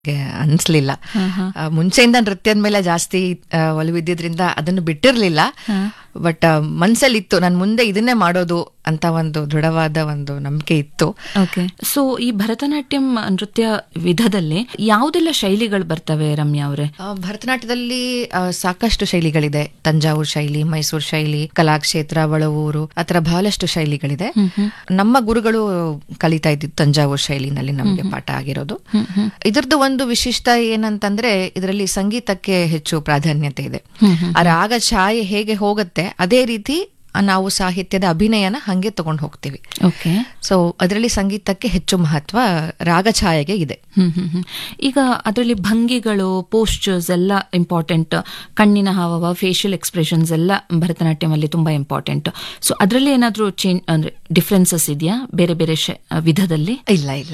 ಗೆ ಅನ್ಸ್ಲಿಲ್ಲ ಆ, ಮುಂಚೆಯಿಂದ ನೃತ್ಯದ ಮೇಲೆ ಜಾಸ್ತಿ ಆ, ಒಲವಿದ್ದಿದ್ರಿಂದ ಅದನ್ನು ಬಿಟ್ಟಿರ್ಲಿಲ್ಲ ಬಟ್ ಮನ್ಸಲ್ಲಿ ಇತ್ತು ನಾನು ಮುಂದೆ ಇದನ್ನೇ ಮಾಡೋದು ಅಂತ ಒಂದು ದೃಢವಾದ ಒಂದು ನಂಬಿಕೆ ಇತ್ತು ಓಕೆ ಸೊ ಈ ಭರತನಾಟ್ಯಂ ನೃತ್ಯ ವಿಧದಲ್ಲಿ ಯಾವುದೆಲ್ಲ ಶೈಲಿಗಳು ಬರ್ತವೆ ರಮ್ಯಾ ಅವರೇ ಆ, ಭರತನಾಟ್ಯದಲ್ಲಿ ಆ, ಸಾಕಷ್ಟು ಶೈಲಿಗಳಿದೆ ತಂಜಾವೂರು ಶೈಲಿ ಮೈಸೂರು ಶೈಲಿ ಕಲಾಕ್ಷೇತ್ರ ಬಳವೂರು ಆತರ ಬಹಳಷ್ಟು ಶೈಲಿಗಳಿದೆ ನಮ್ಮ ಗುರುಗಳು ಕಲಿತಾ ಇದ್ದಿದ್ದು ತಂಜಾವೂರು ಶೈಲಿನಲ್ಲಿ ನಮಗೆ ಪಾಠ ಆಗಿರೋದು ಇದ್ರದ್ದು ಒಂದು ವಿಶಿಷ್ಟ ಏನಂತಂದ್ರೆ ಇದರಲ್ಲಿ ಸಂಗೀತಕ್ಕೆ ಹೆಚ್ಚು ಪ್ರಾಧಾನ್ಯತೆ ಇದೆ ಆ ರಾಗ ಛಾಯೆ ಹೇಗೆ ಹೋಗುತ್ತೆ ಅದೇ ರೀತಿ ನಾವು ಸಾಹಿತ್ಯದ ಅಭಿನಯನ ಹಂಗೆ ತಗೊಂಡು ಹೋಗ್ತೀವಿ ಓಕೆ ಸೊ ಅದರಲ್ಲಿ ಸಂಗೀತಕ್ಕೆ ಹೆಚ್ಚು ಮಹತ್ವ ರಾಗ ಛಾಯೆಗೆ ಇದೆ ಹ್ಮ್ ಹ್ಮ್ ಹ್ಮ್. ಈಗ ಅದರಲ್ಲಿ ಭಂಗಿಗಳು ಪೋಸ್ಚರ್ಸ್ ಎಲ್ಲ ಇಂಪಾರ್ಟೆಂಟ್ ಕಣ್ಣಿನ ಹಾವವ ಫೇಶಿಯಲ್ ಎಕ್ಸ್ಪ್ರೆಷನ್ಸ್ ಎಲ್ಲ ಭರತನಾಟ್ಯಂ ಅಲ್ಲಿ ತುಂಬಾ ಇಂಪಾರ್ಟೆಂಟ್ ಸೊ ಅದರಲ್ಲಿ ಏನಾದ್ರೂ ಚೇಂಜ್ ಅಂದ್ರೆ ಡಿಫ್ರೆನ್ಸಸ್ ಇದೆಯಾ ಬೇರೆ ಬೇರೆ ಶ- ವಿಧದಲ್ಲಿ ಇಲ್ಲ ಇಲ್ಲ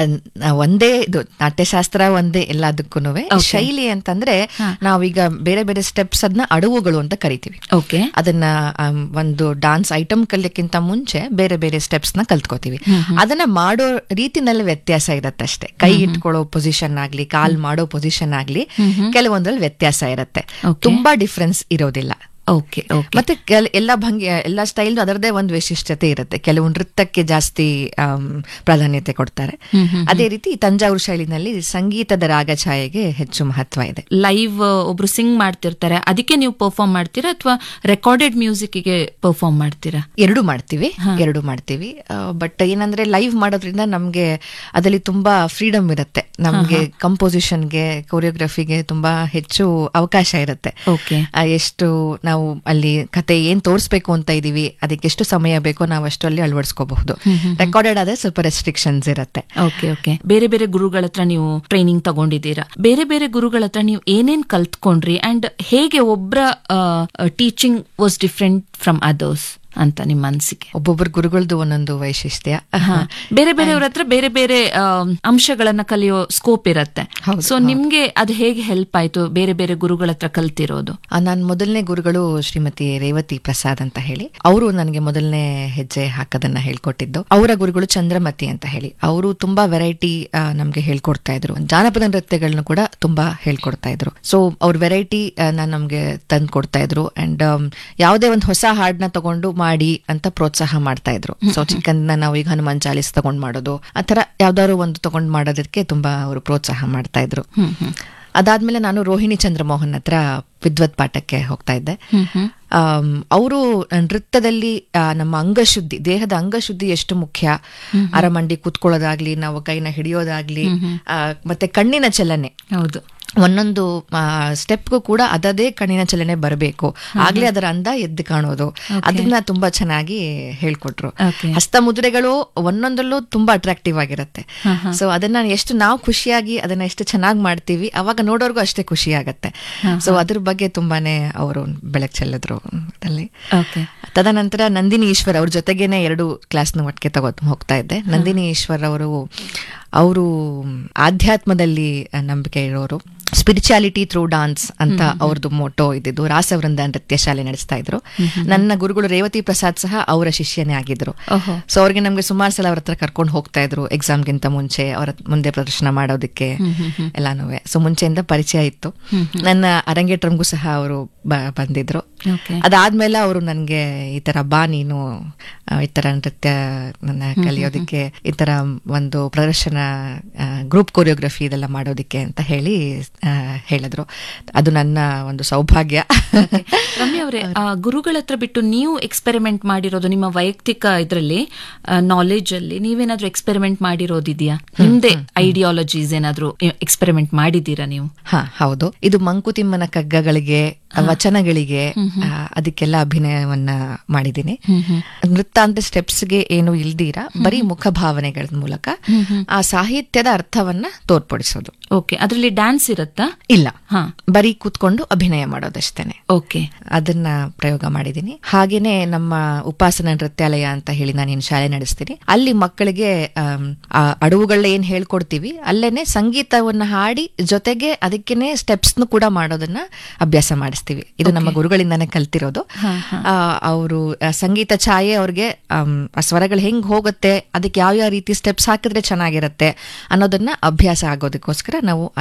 ಆ, ಒಂದೇ ಇದು ನಾಟ್ಯಶಾಸ್ತ್ರ ಒಂದೇ ಎಲ್ಲದಕ್ಕೂ ಶೈಲಿ ಅಂತಂದ್ರೆ ನಾವೀಗ ಬೇರೆ ಬೇರೆ ಸ್ಟೆಪ್ಸ್ ಅದನ್ನ ಅಡವುಗಳು ಅಂತ ಕರಿತೀವಿ ಓಕೆ ಅದನ್ನ ಆಮ್, ಒಂದು ಡಾನ್ಸ್ ಐಟಮ್ ಕಲಿಯಕ್ಕಿಂತ ಮುಂಚೆ ಬೇರೆ ಬೇರೆ ಸ್ಟೆಪ್ಸ್ ನ ಕಲ್ತ್ಕೋತೀವಿ ಅದನ್ನ ಮಾಡೋ ರೀತಿನಲ್ಲಿ ವ್ಯತ್ಯಾಸ ಇರತ್ತೆ ಅಷ್ಟೇ ಕೈ ಇಟ್ಕೊಳ್ಳೋ ಪೊಸಿಷನ್ ಆಗ್ಲಿ ಕಾಲ್ ಮಾಡೋ ಪೊಸಿಷನ್ ಆಗ್ಲಿ ಕೆಲವೊಂದ್ರಲ್ಲಿ ವ್ಯತ್ಯಾಸ ಇರತ್ತೆ Okay. ತುಂಬಾ ಡಿಫ್ರೆನ್ಸ್ ಇರೋದಿಲ್ಲ ಓಕೆ ಓಕೆ ಮತ್ತೆ ಕೆಲ ಎಲ್ಲ ಭಂಗಿ ಎಲ್ಲ ಸ್ಟೈಲ್ ಅದರದೇ ಒಂದು ವೈಶಿಷ್ಟ್ಯತೆ ಇರುತ್ತೆ ಕೆಲವು ನೃತ್ಯಕ್ಕೆ ಜಾಸ್ತಿ ಆಮ್, ಪ್ರಾಧಾನ್ಯತೆ ಕೊಡ್ತಾರೆ ಅದೇ ರೀತಿ ತಂಜಾವೂರು ಶೈಲಿನಲ್ಲಿ ಸಂಗೀತದ ರಾಗ ಛಾಯೆಗೆ ಹೆಚ್ಚು ಮಹತ್ವ ಇದೆ ಲೈವ್ ಒಬ್ರು ಸಿಂಗ್ ಮಾಡ್ತಿರ್ತಾರೆ ಅದಕ್ಕೆ ನೀವು ಪರ್ಫಾರ್ಮ್ ಮಾಡ್ತೀರಾ ಅಥವಾ ರೆಕಾರ್ಡೆಡ್ ಮ್ಯೂಸಿಕ್ಗೆ ಪರ್ಫಾರ್ಮ್ ಮಾಡ್ತೀರಾ ಎರಡು ಮಾಡ್ತೀವಿ ಎರಡು ಮಾಡ್ತೀವಿ ಬಟ್ ಏನಂದ್ರೆ ಲೈವ್ ಮಾಡೋದ್ರಿಂದ ನಮ್ಗೆ ಅದರಲ್ಲಿ ತುಂಬಾ ಫ್ರೀಡಮ್ ಇರುತ್ತೆ ನಮ್ಗೆ ಕಂಪೋಸಿಷನ್ಗೆ ಕೊರಿಯೋಗ್ರಫಿಗೆ ತುಂಬಾ ಹೆಚ್ಚು ಅವಕಾಶ ಇರುತ್ತೆ ಓಕೆ ಆ, ಎಷ್ಟು ನಾವು ಅಲ್ಲಿ ಕತೆ ಏನ್ ತೋರಿಸ್ಬೇಕು ಅಂತ ಇದೀವಿ ಅದಕ್ಕೆ ಎಷ್ಟು ಸಮಯ ಬೇಕೋ ನಾವು ಅಷ್ಟರಲ್ಲಿ ಅಳವಡಿಸ್ಕೋಬಹುದು ರೆಕಾರ್ಡೆಡ್ ಆದ್ರೆ ಸ್ವಲ್ಪ ರೆಸ್ಟ್ರಿಕ್ಷನ್ಸ್ ಇರುತ್ತೆ ಓಕೆ ಓಕೆ ಬೇರೆ ಬೇರೆ ಗುರುಗಳ ಹತ್ರ ನೀವು ಟ್ರೈನಿಂಗ್ ತಗೊಂಡಿದ್ದೀರಾ ಬೇರೆ ಬೇರೆ ಗುರುಗಳ ಹತ್ರ ನೀವು ಏನೇನ್ ಕಲ್ತ್ಕೊಂಡ್ರಿ ಅಂಡ್ ಹೇಗೆ ಒಬ್ರ teaching was different from others ಅಂತ ನಿಮ್ಮ ಅನಿಸಿಕೆ ಒಬ್ಬೊಬ್ಬರ ಗುರುಗಳದ್ದು ಒಂದೊಂದು ವೈಶಿಷ್ಟ್ಯ ಬೇರೆ ಬೇರೆಯವ್ರ ಹತ್ರ ಬೇರೆ ಬೇರೆ ಆ, ಅಂಶಗಳನ್ನ ಕಲಿಯೋ ಸ್ಕೋಪ್ ಇರತ್ತೆ ಹೌದು, ಸೊ ನಿಮ್ಗೆ ಅದು ಹೇಗೆ ಹೆಲ್ಪ್ ಆಯ್ತು ಬೇರೆ ಬೇರೆ ಗುರುಗಳ ಹತ್ರ ಕಲ್ತಿರೋದು ನಾನು ಮೊದಲನೇ ಗುರುಗಳು ಶ್ರೀಮತಿ ರೇವತಿ ಪ್ರಸಾದ್ ಅಂತ ಹೇಳಿ ಅವರು ನನಗೆ ಮೊದಲನೇ ಹೆಜ್ಜೆ ಹಾಕೋದನ್ನ ಹೇಳ್ಕೊಟ್ಟಿದ್ದು ಅವರ ಗುರುಗಳು ಚಂದ್ರಮತಿ ಅಂತ ಹೇಳಿ ಅವರು ತುಂಬಾ ವೆರೈಟಿ ನಮ್ಗೆ ಹೇಳ್ಕೊಡ್ತಾ ಇದ್ರು ಜಾನಪದ ನೃತ್ಯಗಳನ್ನ ಕೂಡ ತುಂಬಾ ಹೇಳ್ಕೊಡ್ತಾ ಇದ್ರು ಸೊ ಅವ್ರ ವೆರೈಟಿ ನಾನು ನಮ್ಗೆ ತಂದು ಕೊಡ್ತಾ ಇದ್ರು ಅಂಡ್ ಯಾವುದೇ ಒಂದು ಹೊಸ ಹಾಡನ್ನ ತಗೊಂಡು ಮಾಡಿ ಅಂತ ಪ್ರೋತ್ಸಾಹ ಮಾಡ್ತಾ ಇದ್ರು ಸೊ ಚಿಕ್ಕಂದ ನಾವು ಈಗ ಹನುಮಾನ್ ಚಾಲಿಸ್ ತಗೊಂಡ್ ಮಾಡೋದು ಆತರ ಯಾವ್ದಾದ್ರು ಒಂದು ತಗೊಂಡ್ ಮಾಡೋದಕ್ಕೆ ತುಂಬಾ ಅವರು ಪ್ರೋತ್ಸಾಹ ಮಾಡ್ತಾ ಇದ್ರು ಅದಾದ್ಮೇಲೆ ನಾನು ರೋಹಿಣಿ ಚಂದ್ರಮೋಹನ್ ಹತ್ರ ವಿದ್ವತ್ ಪಾಠಕ್ಕೆ ಹೋಗ್ತಾ ಇದ್ದೆ ಅವರು ನೃತ್ಯದಲ್ಲಿ ಆ, ನಮ್ಮ ಅಂಗಶುದ್ಧಿ ದೇಹದ ಅಂಗಶುದ್ಧಿ ಎಷ್ಟು ಮುಖ್ಯ ಅರಮಂಡಿ ಕೂತ್ಕೊಳ್ಳೋದಾಗ್ಲಿ ನಾವು ಕೈನ ಹಿಡಿಯೋದಾಗ್ಲಿ ಆ, ಮತ್ತೆ ಕಣ್ಣಿನ ಚಲನೆ ಹೌದು ಒಂದೊಂದು ಸ್ಟೆಪ್ಗೂ ಕೂಡ ಅದದೇ ಕಣ್ಣಿನ ಚಲನೆ ಬರಬೇಕು ಆಗ್ಲೇ ಅದರ ಅಂದ ಎದ್ದು ಕಾಣೋದು ಅದನ್ನ ತುಂಬಾ ಚೆನ್ನಾಗಿ ಹೇಳ್ಕೊಟ್ರು Okay. ಹಸ್ತ ಮುದ್ರೆಗಳು ಒಂದೊಂದರಲ್ಲೂ ತುಂಬಾ ಅಟ್ರಾಕ್ಟಿವ್ ಆಗಿರುತ್ತೆ ಸೊ ಅದನ್ನ ಎಷ್ಟು ನಾವು ಖುಷಿಯಾಗಿ ಅದನ್ನ ಎಷ್ಟು ಚೆನ್ನಾಗಿ ಮಾಡ್ತೀವಿ ಅವಾಗ ನೋಡೋರ್ಗೂ ಅಷ್ಟೇ ಖುಷಿ ಆಗತ್ತೆ ಸೊ ಅದ್ರ ಬಗ್ಗೆ ತುಂಬಾನೇ ಅವರು ಬೆಳಕು ಚೆಲ್ಲಿದ್ರು ಅದಲ್ಲಿ ಓಕೆ ತದನಂತರ ನಂದಿನಿ ಈಶ್ವರ್ ಅವ್ರ ಜೊತೆಗೇನೆ ಎರಡು ಕ್ಲಾಸ್ನ ಒಟ್ಟಿಗೆ ತಗೋ ಹೋಗ್ತಾ ಇದ್ದೆ ನಂದಿನಿ ಈಶ್ವರ್ ಅವರು ಅವರು ಆಧ್ಯಾತ್ಮದಲ್ಲಿ ನಂಬಿಕೆ ಇರೋರು ಸ್ಪಿರಿಚುಯಾಲಿಟಿ ಥ್ರೂ ಡಾನ್ಸ್ ಅಂತ ಅವ್ರದ್ದು ಮೋಟೋ ಇದ್ದಿದ್ದು ರಾಸವೃಂದ ನೃತ್ಯ ಶಾಲೆ ನಡೆಸ್ತಾ ಇದ್ರು ನನ್ನ ಗುರುಗಳು ರೇವತಿ ಪ್ರಸಾದ್ ಸಹ ಅವರ ಶಿಷ್ಯನೇ ಆಗಿದ್ರು ಓಹೋ ಸೊ ಅವ್ರಿಗೆ ನಮ್ಗೆ ಸುಮಾರು ಸಲ ಅವ್ರ ಹತ್ರ ಕರ್ಕೊಂಡು ಹೋಗ್ತಾ ಇದ್ರು ಎಕ್ಸಾಮ್ಗಿಂತ ಮುಂಚೆ ಅವರ ಮುಂದೆ ಪ್ರದರ್ಶನ ಮಾಡೋದಕ್ಕೆ ಎಲ್ಲಾನು ಸೊ ಮುಂಚೆಯಿಂದ ಪರಿಚಯ ಇತ್ತು ನನ್ನ ಅರಂಗೇಟ್ರಂಗೂ ಸಹ ಅವರು ಬಂದಿದ್ರು ಓಕೆ ಅದಾದ್ಮೇಲೆ ಅವರು ನನ್ಗೆ ಈ ತರ ಬಾ ನೀನು ಆ, ಈ ತರ ನೃತ್ಯ ನನ್ನ ಕಲಿಯೋದಕ್ಕೆ ಈ ತರ ಒಂದು ಪ್ರದರ್ಶನ ಗ್ರೂಪ್ ಕೊರಿಯೋಗ್ರಫಿ ಇದೆಲ್ಲ ಮಾಡೋದಿಕ್ಕೆ ಅಂತ ಹೇಳಿ ಆ, ಹೇಳಿದ್ರು ಅದು ನನ್ನ ಒಂದು ಸೌಭಾಗ್ಯ ರಮ್ಯ ಅವರೇ ಗುರುಗಳ ಹತ್ರ ಬಿಟ್ಟು ನೀವು ಎಕ್ಸ್ಪೆರಿಮೆಂಟ್ ಮಾಡಿರೋದು ನಿಮ್ಮ ವೈಯಕ್ತಿಕ ಇದರಲ್ಲಿ ನಾಲೆಜ್ ಅಲ್ಲಿ ನೀವೇನಾದ್ರೂ ಎಕ್ಸ್ಪೆರಿಮೆಂಟ್ ಮಾಡಿರೋದಿದೆಯಾ ನಿಮ್ದೇ ಐಡಿಯಾಲಜೀಸ್ ಏನಾದ್ರೂ ಎಕ್ಸ್ಪೆರಿಮೆಂಟ್ ಮಾಡಿದ್ದೀರಾ ನೀವು ಹಾ ಹೌದು ಇದು ಮಂಕುತಿಮ್ಮನ ಕಗ್ಗಗಳಿಗೆ ವಚನಗಳಿಗೆ ಆ, ಅದಕ್ಕೆಲ್ಲ ಅಭಿನಯವನ್ನ ಮಾಡಿದ್ದೀನಿ ನೃತ್ಯ ಅಂತ ಸ್ಟೆಪ್ಸ್ಗೆ ಏನು ಇಲ್ದಿರ ಬರೀ ಮುಖ ಭಾವನೆಗಳ ಮೂಲಕ ಆ ಸಾಹಿತ್ಯದ ಅರ್ಥವನ್ನ ತೋರ್ಪಡಿಸೋದು ಓಕೆ ಅದರಲ್ಲಿ ಡ್ಯಾನ್ಸ್ ಇರುತ್ತಾ ಇಲ್ಲ ಹಾ ಬರೀ ಕೂತ್ಕೊಂಡು ಅಭಿನಯ ಮಾಡೋದಷ್ಟೇನೆ ಓಕೆ ಅದನ್ನ ಪ್ರಯೋಗ ಮಾಡಿದ್ದೀನಿ ಹಾಗೇನೆ ನಮ್ಮ ಉಪಾಸನ ನೃತ್ಯಾಲಯ ಅಂತ ಹೇಳಿ ನಾನೇನು ಶಾಲೆ ನಡೆಸ್ತೀನಿ ಅಲ್ಲಿ ಮಕ್ಕಳಿಗೆ ಆಮ್, ಆ ಅಡವುಗಳನ್ನ ಏನ್ ಹೇಳ್ಕೊಡ್ತೀವಿ ಅಲ್ಲೇನೆ ಸಂಗೀತವನ್ನ ಹಾಡಿ ಜೊತೆಗೆ ಅದಕ್ಕೇನೆ ಸ್ಟೆಪ್ಸ್ ಕೂಡ ಮಾಡೋದನ್ನ ಅಭ್ಯಾಸ ಮಾಡಿಸ್ತೀವಿ ಇದು ನಮ್ಮ ಗುರುಗಳಿಂದಾನೇ ಕಲ್ತಿರೋದು ಅವರು ಸಂಗೀತ ಛಾಯೆ ಅವ್ರಿಗೆ ಆಮ್, ಆ ಸ್ವರಗಳು ಹೆಂಗ್ ಹೋಗುತ್ತೆ ಅದಕ್ಕೆ ಯಾವ ಯಾವ ರೀತಿ ಸ್ಟೆಪ್ಸ್ ಹಾಕಿದ್ರೆ ಚೆನ್ನಾಗಿರುತ್ತೆ ಅನ್ನೋದನ್ನ ಅಭ್ಯಾಸ ಆಗೋದಕ್ಕೋಸ್ಕರ ನಾವು